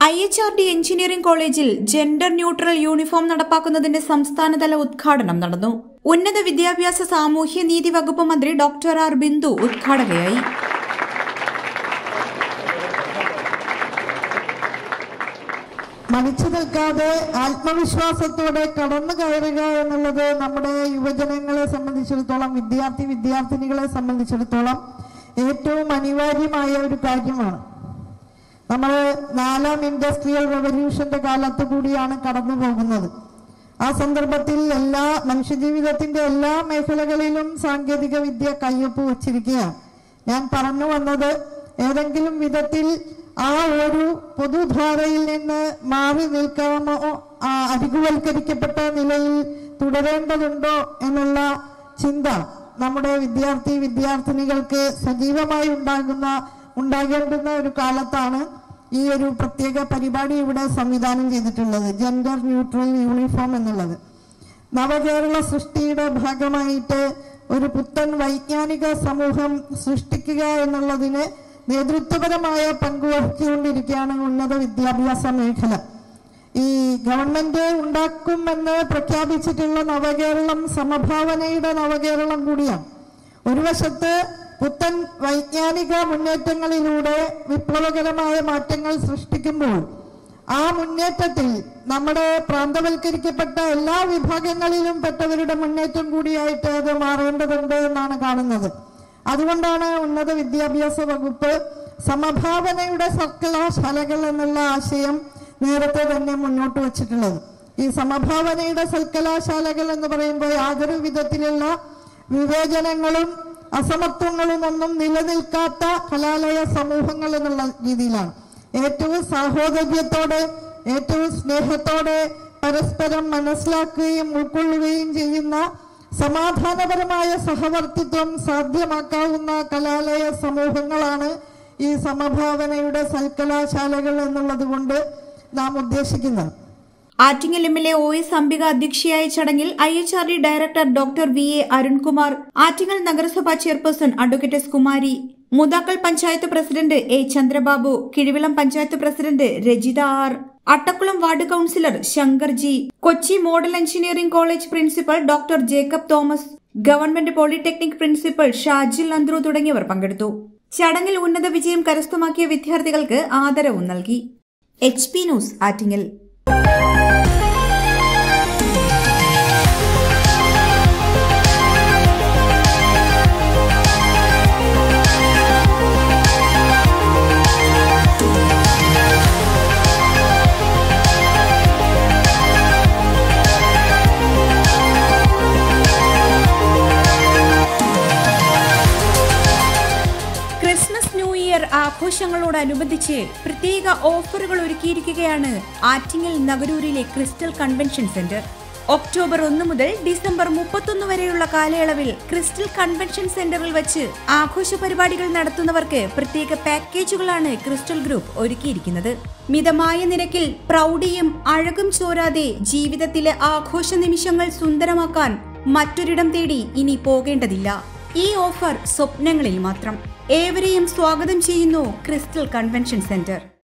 I H R D engineering കോളേജിൽ gender neutral uniform നടപ്പാക്കുന്നതിന്റെ സംസ്ഥാനതല ഉദ്ഘാടനം നടന്നു ഉന്നത വിദ്യാഭ്യാസ സാമൂഹ്യ നീതി വകുപ്പ് മന്ത്രി ഡോക്ടർ ആർ ബിന്ദു ഉദ്ഘാടകയായി മടിച്ചു നിൽക്കാതെ ആത്മവിശ്വാസത്തോടെ കടന്നു കയറുക എന്നുള്ളത് നമ്മുടെ യുവജനങ്ങളെ സംബന്ധിച്ചിടത്തോളം വിദ്യാർത്ഥി വിദ്യാർത്ഥിനികളെ സംബന്ധിച്ചിടത്തോളം ഏറ്റവും അനിവാര്യമായ ഒരു കാര്യമാണ് നമ്മൾ നാലാം ഇൻഡസ്ട്രിയൽ റവല്യൂഷന്റെ കാലത്ത് കൂടിയാണ് കടന്നു പോകുന്നത് ആ സന്ദർഭത്തിൽ എല്ലാ മനുഷ്യജീവിതത്തിന്റെ എല്ലാ മേഖലകളിലും സാങ്കേതിക വിദ്യ കയ്യൊപ്പ് വച്ചിരിക്കുകയാണ് ഞാൻ പറഞ്ഞു വന്നത് ഏതെങ്കിലും വിധത്തിൽ ആ ഒരു പൊതുധാരയിൽ നിന്ന് മാറി നിൽക്കാമോ ആ അരികുവൽക്കരിക്കപ്പെട്ട നിലയിൽ തുടരേണ്ടതുണ്ടോ എന്നുള്ള ചിന്ത നമ്മുടെ വിദ്യാർത്ഥി വിദ്യാർത്ഥിനികൾക്ക് സജീവമായി ഉണ്ടാകുന്ന ഉണ്ടാകേണ്ടുന്ന ഒരു കാലത്താണ് ഈ ഒരു പ്രത്യേക പരിപാടി ഇവിടെ സംവിധാനം ചെയ്തിട്ടുള്ളത് ജെൻഡർ ന്യൂട്രൽ യൂണിഫോം എന്നുള്ളത് നവകേരള സൃഷ്ടിയുടെ ഭാഗമായിട്ട് ഒരു പുത്തൻ വൈജ്ഞാനിക സമൂഹം സൃഷ്ടിക്കുക എന്നുള്ളതിന് നേതൃത്വപരമായ പങ്കുവഹിച്ചുകൊണ്ടിരിക്കുകയാണ് ഉന്നത വിദ്യാഭ്യാസ മേഖല ഈ ഗവൺമെന്റ് ഉണ്ടാക്കുമെന്ന് പ്രഖ്യാപിച്ചിട്ടുള്ള നവകേരളം സമഭാവനയുടെ നവകേരളം കൂടിയാണ് ഒരു വശത്ത് പുത്തൻ വൈജ്ഞാനിക മുന്നേറ്റങ്ങളിലൂടെ വിപ്ലവകരമായ മാറ്റങ്ങൾ സൃഷ്ടിക്കുമ്പോൾ ആ മുന്നേറ്റത്തിൽ നമ്മുടെ പ്രാന്തവൽക്കരിക്കപ്പെട്ട എല്ലാ വിഭാഗങ്ങളിലും പെട്ടവരുടെ മുന്നേറ്റം കൂടിയായിട്ട് അത് മാറേണ്ടതുണ്ട് എന്നാണ് കാണുന്നത് അതുകൊണ്ടാണ് ഉന്നത വിദ്യാഭ്യാസ വകുപ്പ് സമഭാവനയുടെ സർക്കലാശാലകൾ എന്നുള്ള ആശയം നേരത്തെ തന്നെ മുന്നോട്ട് വച്ചിട്ടുള്ളത് ഈ സമഭാവനയുടെ സർക്കലാശാലകൾ എന്ന് പറയുമ്പോൾ യാതൊരു വിധത്തിലുള്ള വിവേചനങ്ങളും അസമത്വങ്ങളും ഒന്നും നിലനിൽക്കാത്ത കലാലയ സമൂഹങ്ങൾ എന്നുള്ള രീതിയിലാണ് ഏറ്റവും സാഹോദര്യത്തോടെ ഏറ്റവും സ്നേഹത്തോടെ പരസ്പരം മനസ്സിലാക്കുകയും ഉൾക്കൊള്ളുകയും ചെയ്യുന്ന സമാധാനപരമായ സഹവർത്തിത്വം സാധ്യമാക്കാവുന്ന കലാലയ സമൂഹങ്ങളാണ് ഈ സമഭാവനയുടെ സൽക്കലാശാലകൾ എന്നുള്ളത് കൊണ്ട് നാം ഉദ്ദേശിക്കുന്നത് Attingal M L A O S Ambika അധ്യക്ഷയായ ചടങ്ങിൽ I H R D director doctor V A Arunkumar Attingal നഗരസഭാ chairperson advocate S Kumari Mudakkal panchayat president A Chandrababu Kizhuvilam panchayat president Rajitha R Attakulam ward councillor Shankar G Kochi model engineering college principal doctor Jacob Thomas government polytechnic principal Shajil Anthru തുടങ്ങിയവർ പങ്കെടുത്തു ചടങ്ങിൽ ഉന്നത വിജയം കരസ്ഥമാക്കിയ വിദ്യാർത്ഥികൾക്ക് ആദരവും നൽകി H P news Attingal Christmas new year ആഘോഷങ്ങളോടനുബന്ധിച്ച് പ്രത്യേക ഓഫറുകൾ ഒരുക്കിയിരിക്കുകയാണ് ആറ്റിങ്ങൽ നഗരൂരിലെ ക്രിസ്റ്റൽ കൺവെൻഷൻ സെന്റർ ഒക്ടോബർ ഒന്ന് മുതൽ ഡിസംബർ മുപ്പത്തൊന്ന് വരെയുള്ള കാലയളവിൽ ക്രിസ്റ്റൽ കൺവെൻഷൻ സെന്ററിൽ വെച്ച് ആഘോഷ പരിപാടികൾ നടത്തുന്നവർക്ക് പ്രത്യേക പാക്കേജുകളാണ് ക്രിസ്റ്റൽ ഗ്രൂപ്പ് ഒരുക്കിയിരിക്കുന്നത് മിതമായ നിരക്കിൽ പ്രൗഢിയും അഴകും ചോരാതെ ജീവിതത്തിലെ ആഘോഷ നിമിഷങ്ങൾ സുന്ദരമാക്കാൻ മറ്റൊരിടം തേടി ഇനി പോകേണ്ടതില്ല ഈ ഓഫർ സ്വപ്നങ്ങളിൽ മാത്രം ഏവരെയും സ്വാഗതം ചെയ്യുന്നു ക്രിസ്റ്റൽ കൺവെൻഷൻ സെന്റർ